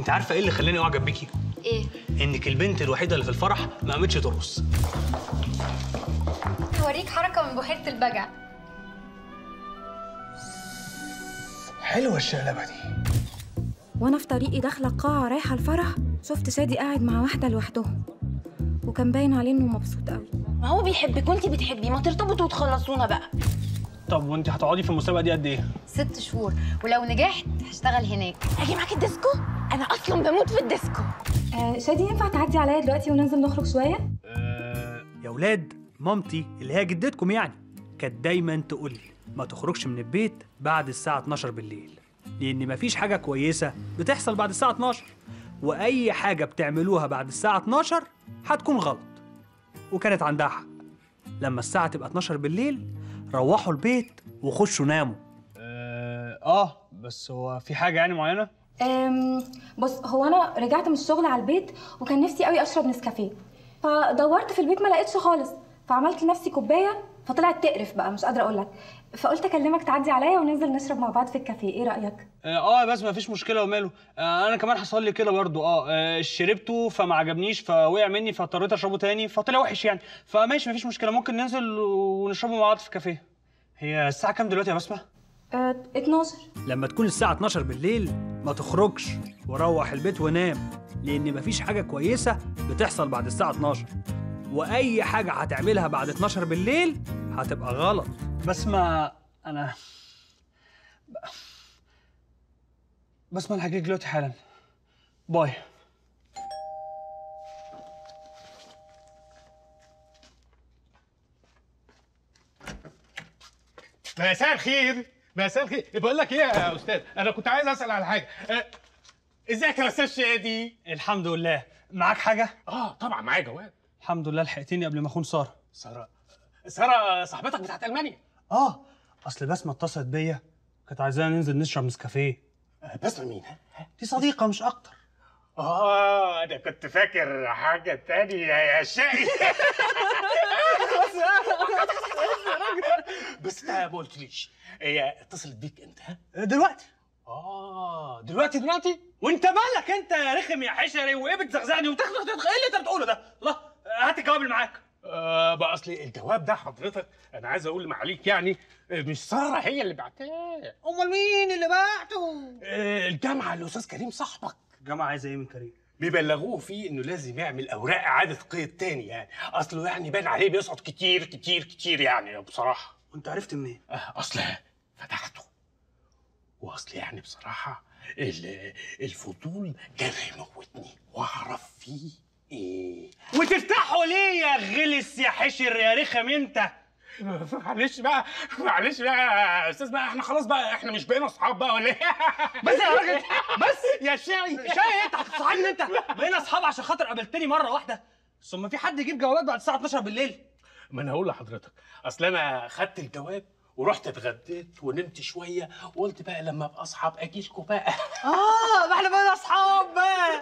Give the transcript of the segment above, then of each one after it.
انت عارفه ايه اللي خلاني اعجب بيكي ايه انك البنت الوحيده اللي في الفرح ما قامتش ترقص هوريك حركه من بحيره البجع حلوه الشقلبه دي وانا في طريقي داخله القاعه رايحه الفرح شفت شادي قاعد مع واحده لوحدهم وكان باين عليه انه مبسوط قوي ما هو بيحبك وانت بتحبيه ما ترتبطوا وتخلصونا بقى طب وانت هتقعدي في المسابقه دي قد ايه ست شهور ولو نجحت هشتغل هناك اجي معاك الديسكو انا اصلا بموت في الديسكو آه شادي ينفع تعدي عليا دلوقتي وننزل نخرج شويه يا ولاد مامتي اللي هي جدتكم يعني كانت دايما تقول لي ما تخرجش من البيت بعد الساعة 12 بالليل لأن مفيش حاجة كويسة بتحصل بعد الساعة 12 وأي حاجة بتعملوها بعد الساعة 12 هتكون غلط وكانت عندها حق لما الساعة تبقى 12 بالليل روحوا البيت وخشوا ناموا آه بس هو في حاجة يعني معينة؟ أم بص هو انا رجعت من الشغل على البيت وكان نفسي قوي اشرب نسكافيه فدورت في البيت ما لقيتش خالص فعملت لنفسي كوبايه فطلعت تقرف بقى مش قادره اقول لك فقلت اكلمك تعدي عليا وننزل نشرب مع بعض في الكافيه ايه رايك اه بس ما فيش مشكله وماله آه انا كمان حصل لي كده برضو اه, آه شربته فما عجبنيش فوقع مني فاضطريت اشربه تاني فطلع وحش يعني فماشي ما فيش مشكله ممكن ننزل ونشربه مع بعض في كافيه هي الساعه كام دلوقتي يا بسمه أه 12 لما تكون الساعه 12 بالليل ما تخرجش وروح البيت ونام لان مفيش حاجه كويسه بتحصل بعد الساعه 12 واي حاجه هتعملها بعد 12 بالليل هتبقى غلط بسمة انا بسمة انا هجيلك دلوقتي حالا باي مساء الخير مساء الخير بقول لك ايه يا استاذ انا كنت عايز اسال على حاجه أه، ازيك يا استاذ شادي الحمد لله معاك حاجه اه طبعا معايا جواب الحمد لله لحقتني قبل ما اخون ساره ساره ساره صاحبتك بتاعت المانيا اه اصل بسمة اتصلت بيا كانت عايزانا ننزل نشرب نسكافيه أه، بسمة مين دي صديقه مش اكتر اه انا كنت فاكر حاجه تانية يا شقي بس انت ما قلتليش هي اتصلت بيك انت ها؟ دلوقتي اه دلوقتي دلوقتي وانت مالك انت يا رخم يا حشري وايه بتزغزغني وتاخد ايه اللي انت بتقوله ده الله هات الجواب اللي معاك آه بقى اصلي الجواب ده حضرتك انا عايز اقول معاليك يعني آه، مش ساره هي اللي بعتاه امال مين اللي بعته آه، الجامعه الاستاذ كريم صاحبك الجامعه عايزه ايه من كريم بيبلغوه فيه انه لازم يعمل اوراق اعاده قيد تاني يعني اصله يعني باين عليه بيسقط كتير كتير كتير يعني بصراحه وانت عرفت منين آه، اصل فتحته واصل يعني بصراحه ال- الفضول كان هيموتني واعرف فيه ايه وتفتحه ليه يا غلس يا حشر يا رخم انت معلش بقى معلش بقى يا استاذ بقى احنا خلاص بقى احنا مش بقينا اصحاب بقى ولا ايه بس يا راجل بس يا شاي شاي انت هتصاحبني انت بقينا اصحاب عشان خاطر قابلتني مره واحده ثم في حد يجيب جوابات بعد الساعه 12 بالليل ما انا هقول لحضرتك اصل انا خدت الجواب ورحت اتغديت ونمت شويه وقلت بقى لما ابقى اصحاب اجي لكم بقى اه ما احنا بقينا اصحاب بقى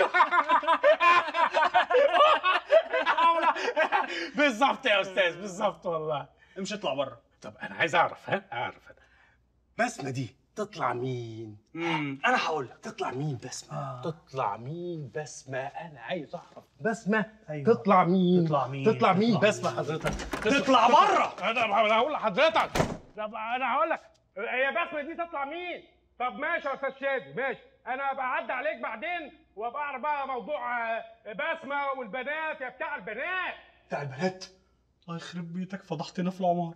بالظبط يا استاذ بالظبط والله امشي اطلع بره طب انا عايز اعرف ها اعرف انا بسمه دي تطلع مين امم انا هقول لك تطلع مين بسمه آه. تطلع مين بسمه انا عايز اعرف بسمه أيوة. تطلع مين تطلع مين؟ تطلع مين تطلع بسمه مين؟ حضرتك تطلع بره انا انا هقول لحضرتك طب انا هقول لك هي بسمه دي تطلع مين طب ماشي يا استاذ شادي ماشي انا ابقى اعدي عليك بعدين وابقى اعرف بقى موضوع آه، بسمه والبنات يا بتاع البنات بتاع البنات الله يخرب بيتك فضحتنا في العمارة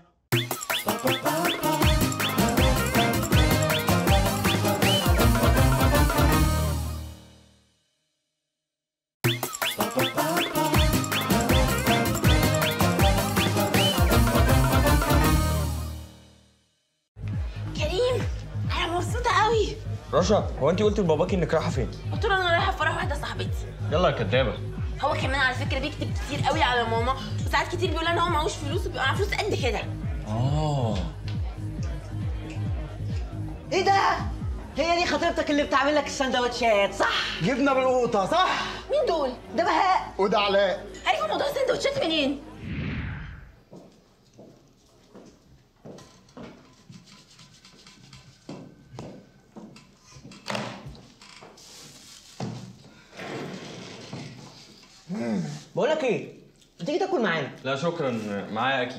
كريم انا مبسوطه قوي رشا هو انت قلت لباباكي انك رايحه فين؟ قلت له انا رايحه فرح واحده صاحبتي يلا يا كدابه هو كمان على فكره بيكتب كتير قوي على ماما وساعات كتير بيقول ان هو معهوش فلوس وبيبقى معاه فلوس قد كده اه ايه ده؟ هي دي خطيبتك اللي بتعمل لك السندوتشات صح؟ جبنه بالقوطه صح مين دول ده بهاء وده علاء عرفوا موضوع السندوتشات منين بقول لك ايه ما تيجي تاكل معانا لا شكرا معايا اكل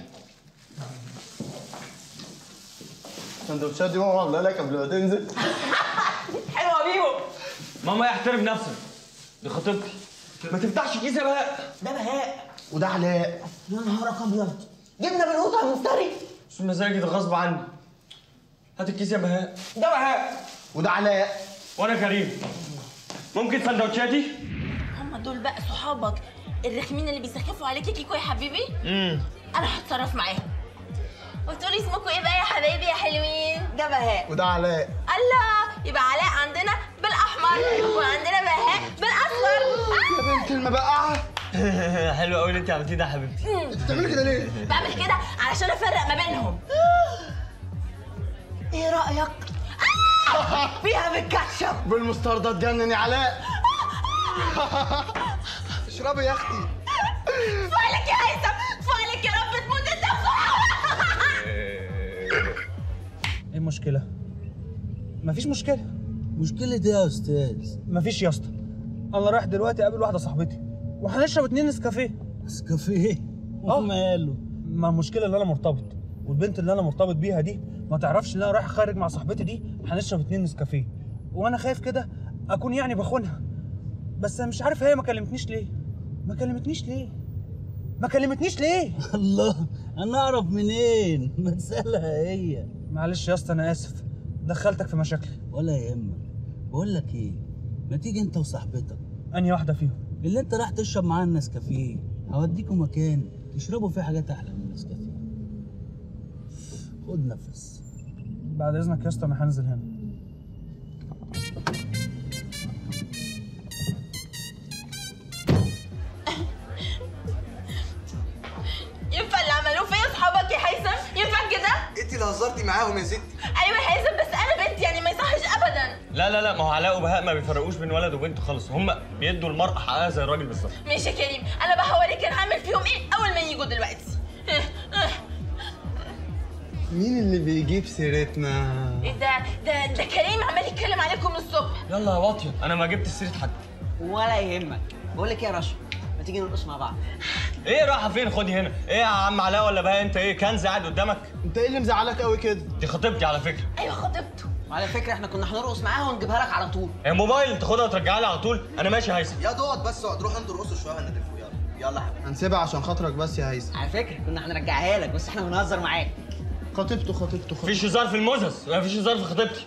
السندوتشات دي ماما عاملاها لك قبل ما تنزل حلوه بيهم ماما احترم نفسك دي خطيبتي ما تفتحش كيس يا بهاء ده بهاء وده علاء يا نهارك ابيض جبنه بالقطع يا مفتري مش مزاجي ده غصب عني هات الكيس يا بهاء ده بهاء وده علاء وانا كريم ممكن سندوتشاتي هم دول بقى صحابك الرخمين اللي بيسخفوا عليك يا كيكو يا حبيبي امم انا هتصرف معاهم وتقولي اسمكم ايه بقى يا حبايبي يا حلوين ده بهاء وده علاء الله يبقى علاء عندنا بالاحمر وعندنا بهاء بالاصفر يا بنت المبقعه حلو قوي اللي انت عملتيه ده يا حبيبتي انت بتعملي كده ليه؟ بعمل كده علشان افرق ما بينهم ايه رايك فيها بالكاتشب بالمستردة تجنن يا علاء اشربي يا اختي فعلك يا هيثم فعلك يا رب تموت انت ايه المشكله مفيش مشكله مشكلة ايه يا استاذ؟ مفيش يا اسطى انا رايح دلوقتي اقابل واحده صاحبتي وهنشرب اتنين نسكافيه نسكافيه اه. وماله؟ ما المشكله اللي انا مرتبط والبنت اللي انا مرتبط بيها دي ما تعرفش ان انا رايح خارج مع صاحبتي دي هنشرب اتنين نسكافيه وانا خايف كده اكون يعني بخونها بس أنا مش عارف هي ما كلمتنيش ليه ما كلمتنيش ليه ما كلمتنيش ليه الله انا اعرف منين؟ ما تسألها هي معلش يا اسطى انا اسف دخلتك في مشاكلي ولا يهمك بقول لك ايه؟ ما تيجي انت وصاحبتك انهي واحده فيهم اللي انت راح تشرب معاها النسكافيه هوديكوا مكان تشربوا فيه حاجات احلى من النسكافيه خد نفس بعد اذنك يا اسطى انا هنزل هنا ينفع اللي عملوه فيا اصحابك يا هيثم ينفع كده انت اللي هزرتي معاهم يا ستي ايوه يا هيثم بس انا بنت يعني ما يصحش ابدا لا لا لا ما هو علاء وبهاء ما بيفرقوش بين ولد وبنت خالص هم بيدوا المرأة حقها زي الراجل بالظبط ماشي يا كريم انا بقى هوريك انا هعمل فيهم ايه اول ما يجوا دلوقتي مين اللي بيجيب سيرتنا؟ ايه ده ده ده كريم عمال يتكلم عليكم من الصبح يلا يا واطية انا ما جبت سيرة حد ولا يهمك بقول لك ايه يا رشا ما تيجي نرقص مع بعض ايه رايحة فين خدي هنا ايه يا عم علاء ولا بهاء انت ايه كنز قاعد قدامك انت ايه اللي مزعلك قوي كده؟ دي خطيبتي على فكرة ايوه خطيبته وعلى فكره احنا كنا هنرقص معاها ونجيبها لك على طول هي موبايل تاخدها وترجعها لي على طول انا ماشي يا هيثم يا اقعد بس اقعد روح انتوا ارقصوا شويه هندفوا يلا يلا يا حبيبي هنسيبها عشان خاطرك بس يا هيثم على فكره كنا هنرجعها لك بس احنا بنهزر معاك خطيبته خطيبته خطيبته مفيش هزار في المزز مفيش هزار في خطيبتي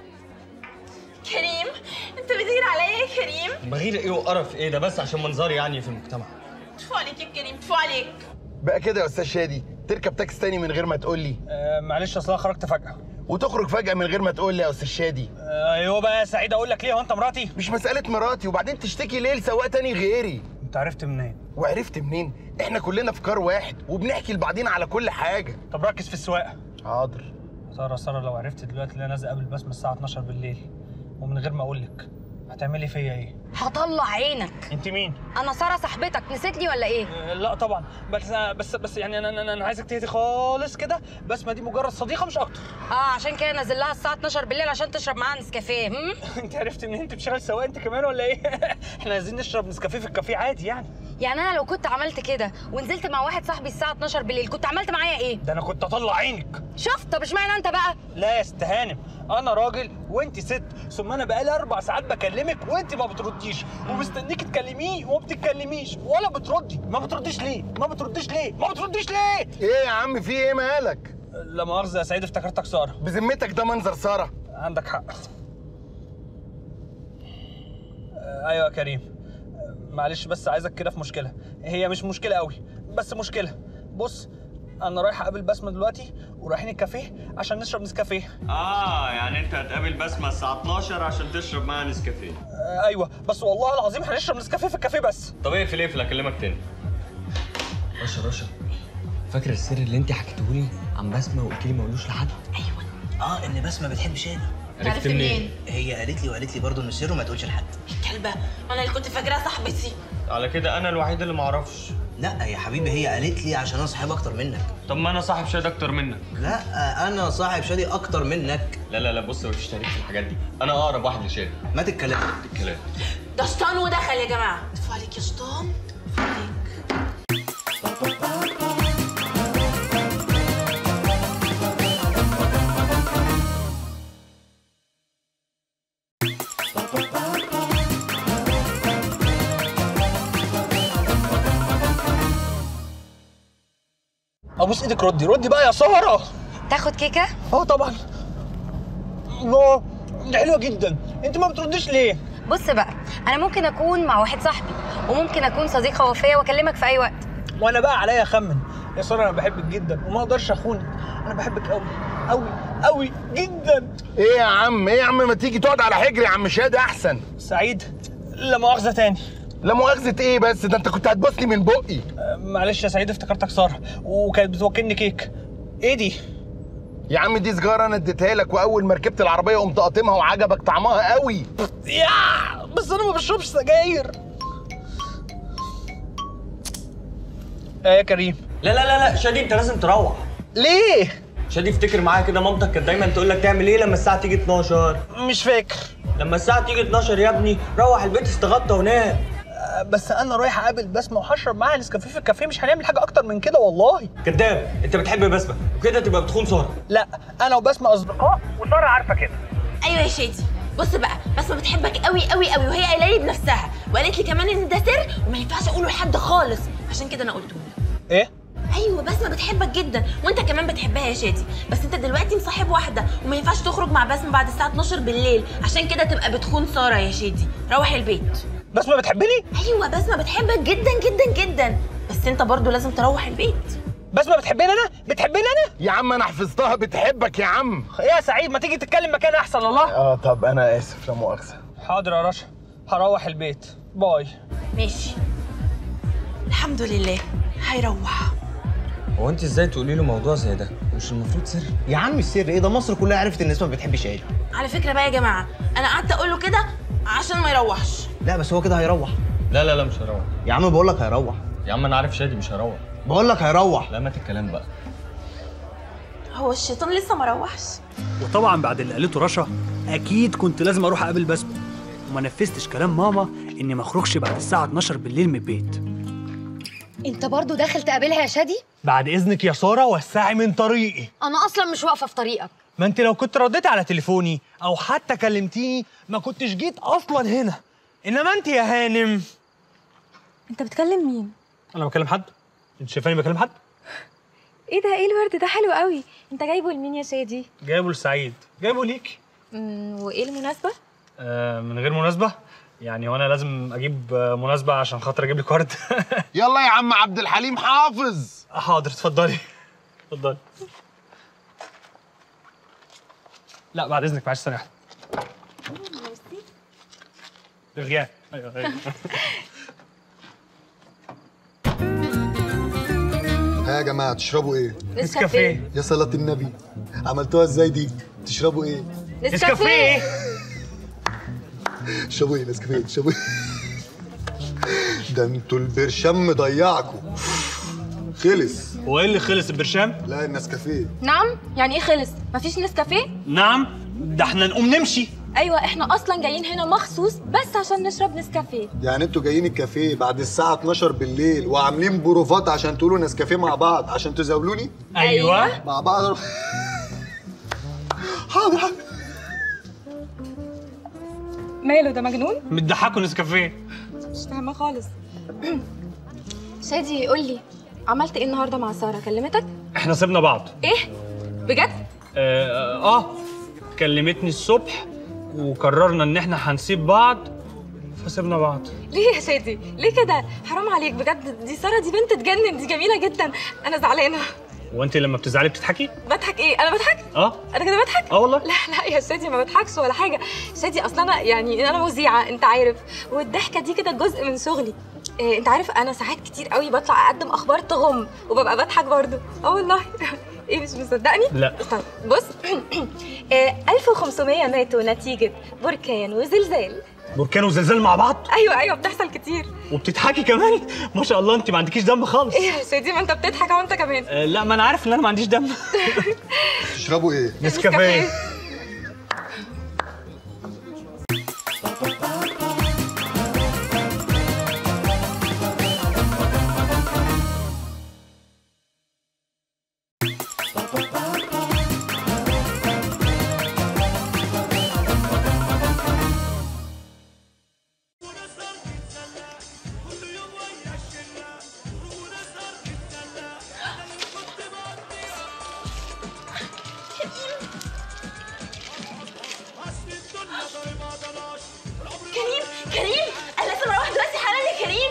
كريم انت بتغير عليا يا كريم بغير ايه وقرف ايه ده بس عشان منظري يعني في المجتمع تفو عليك يا كريم تفو عليك بقى كده يا استاذ شادي تركب تاكسي تاني من غير ما تقول لي آه معلش اصل انا خرجت فجاه وتخرج فجاه من غير ما تقول لي يا استاذ شادي آه، ايوه بقى يا سعيد اقول لك ليه هو انت مراتي مش مساله مراتي وبعدين تشتكي ليه لسواق تاني غيري انت عرفت منين وعرفت منين احنا كلنا في كار واحد وبنحكي لبعضينا على كل حاجه طب ركز في السواقه حاضر ساره ساره لو عرفت دلوقتي ان انا نازل قبل بسمه الساعه 12 بالليل ومن غير ما اقول لك هتعملي فيا ايه هطلع عينك انت مين انا ساره صاحبتك نسيتني ولا ايه آه، لا طبعا بس بس بس يعني انا انا, أنا عايزك تهدي خالص كده بسمه دي مجرد صديقه مش اكتر اه عشان كده نازل لها الساعه 12 بالليل عشان تشرب معاها نسكافيه هم؟ انت عرفت منين انت بتشتغل سواق انت كمان ولا ايه احنا عايزين نشرب نسكافيه في الكافيه عادي يعني يعني انا لو كنت عملت كده ونزلت مع واحد صاحبي الساعه 12 بالليل كنت عملت معايا ايه ده انا كنت اطلع عينك شفت طب اشمعنى انت بقى لا يا ست هانم انا راجل وانت ست ثم انا بقالي اربع ساعات بكلمك وانت ما بترديش ومستنيك تكلميه وما بتتكلميش ولا بتردي ما بترديش ليه ما بترديش ليه ما بترديش ليه ايه يا عم في ايه مالك لا مؤاخذه يا سعيد افتكرتك ساره بذمتك ده منظر ساره عندك حق آه، ايوه يا كريم آه، معلش بس عايزك كده في مشكله هي مش مشكله قوي بس مشكله بص انا رايح اقابل بسمه دلوقتي ورايحين الكافيه عشان نشرب نسكافيه اه يعني انت هتقابل بسمة الساعة 12 عشان تشرب معاها نسكافيه آه، ايوه بس والله العظيم هنشرب نسكافيه في الكافيه بس طب اقفل اقفل اكلمك تاني رشا رشا فاكر السر اللي انت حكيته لي عن بسمة وقلت لي ما اقولوش لحد اه ان بسمه بتحب شادي عرفت منين؟ هي قالت لي وقالت لي برضه ان سره ما تقولش لحد كلبه انا اللي كنت فاكراها صاحبتي على كده انا الوحيد اللي ما اعرفش لا يا حبيبي هي قالت لي عشان انا صاحب اكتر منك طب ما انا صاحب شهاده اكتر منك لا انا صاحب شادي اكتر منك لا لا لا بص مفيش تاريخ في الحاجات دي انا اقرب واحد لشادي ما تتكلمش الكلام ده شطان ودخل يا جماعه تفو عليك يا شطان تفو عليك ابوس ايدك ردي ردي بقى يا ساره تاخد كيكه اه طبعا الله دي حلوه جدا انت ما بترديش ليه بص بقى انا ممكن اكون مع واحد صاحبي وممكن اكون صديقه وفيه واكلمك في اي وقت وانا بقى عليا اخمن يا ساره انا بحبك جدا وما اقدرش اخونك انا بحبك قوي قوي قوي جدا ايه يا عم ايه يا عم ما تيجي تقعد على حجري يا عم شادي احسن سعيد لا مؤاخذه تاني لا مؤاخذة ايه بس ده انت كنت هتبوسني من بقي أه، معلش يا سعيد افتكرتك ساره وكانت بتوكلني كيك ايه دي يا عم دي سجارة انا اديتها لك واول ما ركبت العربية قمت قاطمها وعجبك طعمها قوي يا بس انا ما بشربش سجاير ايه يا كريم لا لا لا لا شادي انت لازم تروح ليه شادي افتكر معايا كده مامتك كانت دايما تقول لك تعمل ايه لما الساعه تيجي 12 مش فاكر لما الساعه تيجي 12 يا ابني روح البيت استغطى ونام أه، بس انا رايح اقابل بسمه وهشرب معاها نسكافيه في الكافيه مش هنعمل حاجه اكتر من كده والله كداب انت بتحب بسمه وكده تبقى بتخون ساره لا انا وبسمه اصدقاء وساره عارفه كده ايوه يا شادي بص بقى بسمه بتحبك قوي قوي قوي وهي قايله لي بنفسها وقالت لي كمان ان ده سر وما ينفعش اقوله لحد خالص عشان كده انا قلته لك ايه ايوه بسمه بتحبك جدا وانت كمان بتحبها يا شادي بس انت دلوقتي مصاحب واحده وما ينفعش تخرج مع بسمه بعد الساعه 12 بالليل عشان كده تبقى بتخون ساره يا شادي روح البيت بسمه بتحبني ايوه بسمه بتحبك جدا جدا جدا بس انت برضو لازم تروح البيت بسمه بتحبني انا بتحبني انا يا عم انا حفظتها بتحبك يا عم ايه يا سعيد ما تيجي تتكلم مكان احسن والله اه طب انا اسف لا مؤاخذة حاضر يا رشا هروح البيت باي ماشي الحمد لله هيروح هو انت ازاي تقولي له موضوع زي ده مش المفروض سر يا عم السر ايه ده مصر كلها عرفت ان اسمها ما بتحبش عيله على فكره بقى يا جماعه انا قعدت اقول له كده عشان ما يروحش لا بس هو كده هيروح لا لا لا مش هروح يا عم بقول لك هيروح يا عم انا عارف شادي مش هروح بقول لك هيروح لا مات الكلام بقى هو الشيطان لسه ما روحش وطبعا بعد اللي قالته رشا اكيد كنت لازم اروح اقابل بسمه وما نفذتش كلام ماما اني ما اخرجش بعد الساعه 12 بالليل من البيت انت برضو داخل تقابلها يا شادي بعد اذنك يا ساره وسعي من طريقي انا اصلا مش واقفه في طريقك ما انت لو كنت رديت على تليفوني او حتى كلمتيني ما كنتش جيت اصلا هنا انما انت يا هانم انت بتكلم مين انا بكلم حد انت شايفاني بكلم حد ايه ده ايه الورد ده حلو قوي انت جايبه لمين يا شادي جايبه لسعيد جايبه ليك امم وايه المناسبه آه من غير مناسبه يعني وانا لازم اجيب آه، مناسبه عشان خاطر اجيب لك ورد يلا يا عم عبد الحليم حافظ حاضر اتفضلي اتفضلي لا بعد اذنك معلش ثانيه واحده رغيان ايوه ايوه ها يا جماعه تشربوا ايه؟ نسكافيه. يا صلاة النبي عملتوها ازاي دي؟ تشربوا ايه؟ نسكافيه تشربوا ايه نسكافيه تشربوا ايه؟ ده انتوا البرشام مضيعكم خلص هو ايه اللي خلص البرشام؟ لا النسكافيه نعم يعني ايه خلص مفيش نسكافيه نعم ده احنا نقوم نمشي ايوه احنا اصلا جايين هنا مخصوص بس عشان نشرب نسكافيه يعني انتوا جايين الكافيه بعد الساعة 12 بالليل وعاملين بروفات عشان تقولوا نسكافيه مع بعض عشان تزاولوني؟ ايوه مع بعض حاضر حاضر ماله ده مجنون متضحكوا نسكافيه مش فاهمه خالص شادي قول لي عملت ايه النهارده مع ساره كلمتك احنا سيبنا بعض ايه بجد اه, آه كلمتني الصبح وقررنا ان احنا هنسيب بعض فسيبنا بعض ليه يا شادي ليه كده حرام عليك بجد دي ساره دي بنت تجنن دي جميله جدا انا زعلانه وانت لما بتزعلي بتضحكي بضحك ايه انا بضحك اه انا كده بضحك اه والله لا لا يا شادي ما بضحكش ولا حاجه شادي اصلا انا يعني انا مذيعه انت عارف والضحكه دي كده جزء من شغلي إيه انت عارف انا ساعات كتير قوي بطلع اقدم اخبار تغم وببقى بضحك برضو اه والله ايه مش مصدقني لا. طيب بص إيه 1500 ماتوا نتيجه بركان وزلزال بركان وزلزال مع بعض ايوه ايوه بتحصل كتير وبتضحكي كمان ما شاء الله انت ما عندكيش دم خالص ايه يا شادي ما انت بتضحك اهو انت كمان آه لا ما انا عارف ان انا ما عنديش دم تشربوا ايه؟ نسكافيه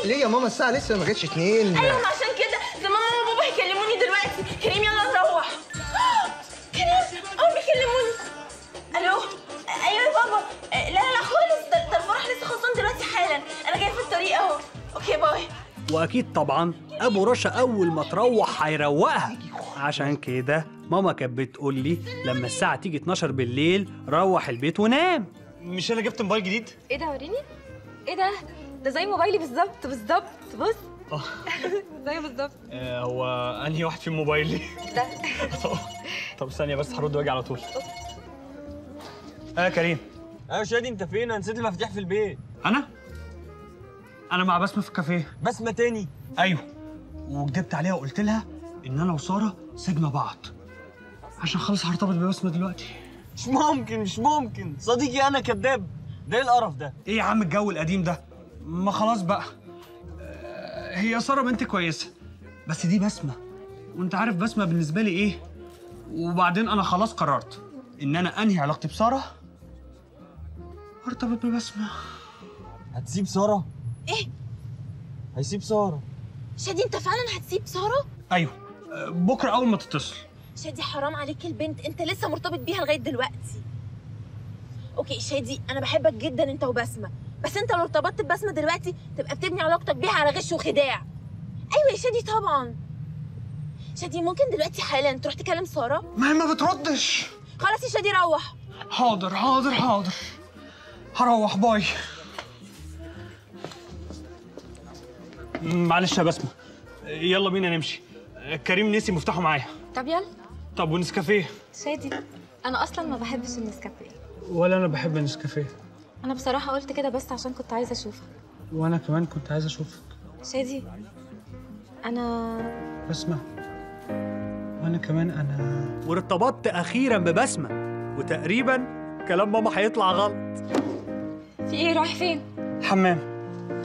ليه يا ماما الساعه لسه ما جاتش اتنين ايوه ما عشان كده ده ماما وبابا هيكلموني دلوقتي كريم يلا نروح كريم اه بيكلموني الو ايوه يا بابا لا لا لا خالص ده ده الفرح لسه خلصان دلوقتي حالا انا جاي في الطريق اهو اوكي باي واكيد طبعا ابو رشا اول ما تروح هيروقها عشان كده ماما كانت بتقول لي لما الساعه تيجي 12 بالليل روح البيت ونام مش انا جبت موبايل جديد ايه ده وريني ايه ده ده زي موبايلي بالظبط بالظبط بص زي بالظبط آه هو انهي واحد فيهم موبايلي ده طب ثانيه بس هرد واجي على طول اه كريم ايوه شادي انت فين انا نسيت المفاتيح في البيت انا انا مع بسمه في الكافيه بسمه تاني ايوه وكدبت عليها وقلت لها ان انا وساره سيبنا بعض عشان خلاص هرتبط ببسمه دلوقتي مش ممكن مش ممكن صديقي انا كذاب ده ايه القرف ده ايه يا عم الجو القديم ده ما خلاص بقى آه، هي ساره بنت كويسه بس دي بسمه وانت عارف بسمه بالنسبه لي ايه وبعدين انا خلاص قررت ان انا انهي علاقتي بساره وارتبط ببسمه هتسيب ساره ايه هيسيب ساره شادي انت فعلا هتسيب ساره ايوه آه، بكره اول ما تتصل شادي حرام عليك البنت انت لسه مرتبط بيها لغايه دلوقتي اوكي شادي انا بحبك جدا انت وبسمه بس انت لو ارتبطت ببسمه دلوقتي تبقى بتبني علاقتك بيها على غش وخداع ايوه يا شادي طبعا شادي ممكن دلوقتي حالا تروح تكلم ساره ما هي ما بتردش خلاص يا شادي روح حاضر حاضر حاضر هروح باي معلش يا بسمة يلا بينا نمشي كريم نسي مفتاحه معايا طب يلا طب ونسكافيه شادي انا اصلا ما بحبش النسكافيه ولا انا بحب النسكافيه انا بصراحه قلت كده بس عشان كنت عايزه اشوفك وانا كمان كنت عايز اشوفك شادي انا بسمة وانا كمان انا وارتبطت اخيرا ببسمة وتقريبا كلام ماما هيطلع غلط في ايه رايح فين حمام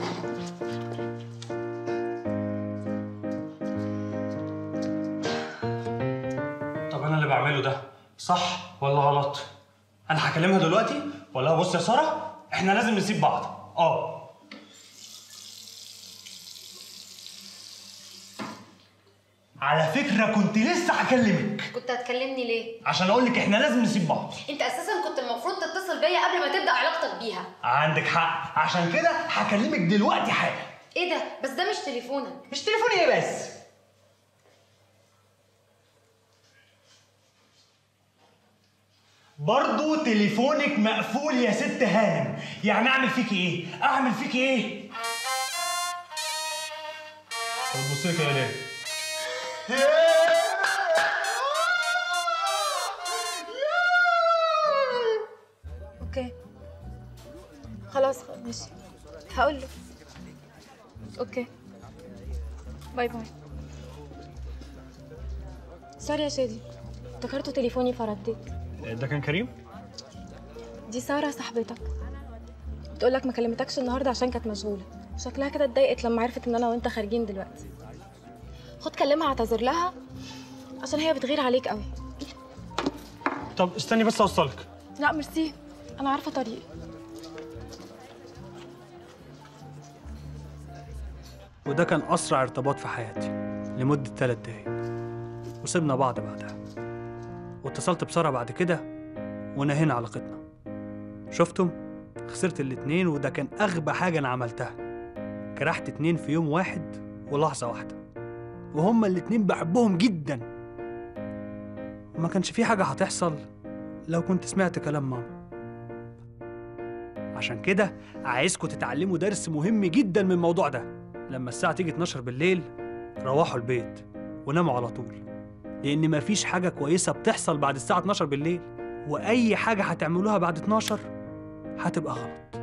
طب انا اللي بعمله ده صح ولا غلط انا هكلمها دلوقتي ولا بص يا ساره احنا لازم نسيب بعض اه على فكره كنت لسه هكلمك كنت هتكلمني ليه؟ عشان اقول لك احنا لازم نسيب بعض انت اساسا كنت المفروض تتصل بيا قبل ما تبدا علاقتك بيها عندك حق عشان كده هكلمك دلوقتي حالا ايه ده بس ده مش تليفونك مش تليفوني ايه بس برضو تليفونك مقفول يا ست هانم يعني اعمل فيكي ايه اعمل فيكي ايه طب بصي كده ليه اوكي خلاص خلاص ماشي هقول له اوكي باي باي سوري يا شادي افتكرته تليفوني فرديت ده كان كريم دي ساره صاحبتك بتقول لك ما كلمتكش النهارده عشان كانت مشغوله شكلها كده اتضايقت لما عرفت ان انا وانت خارجين دلوقتي خد كلمها اعتذر لها عشان هي بتغير عليك قوي طب استني بس اوصلك لا ميرسي انا عارفه طريقي وده كان أسرع ارتباط في حياتي لمدة ثلاث دقايق وسيبنا بعض بعدها واتصلت بسارة بعد كده ونهينا علاقتنا شفتم؟ خسرت الاتنين وده كان أغبى حاجة أنا عملتها كرهت اتنين في يوم واحد ولحظة واحدة وهما الاتنين بحبهم جدا وما كانش في حاجة هتحصل لو كنت سمعت كلام ماما عشان كده عايزكم تتعلموا درس مهم جدا من الموضوع ده لما الساعة تيجي 12 بالليل روحوا البيت وناموا على طول لأن مفيش حاجة كويسة بتحصل بعد الساعة 12 بالليل وأي حاجة هتعملوها بعد 12 هتبقى غلط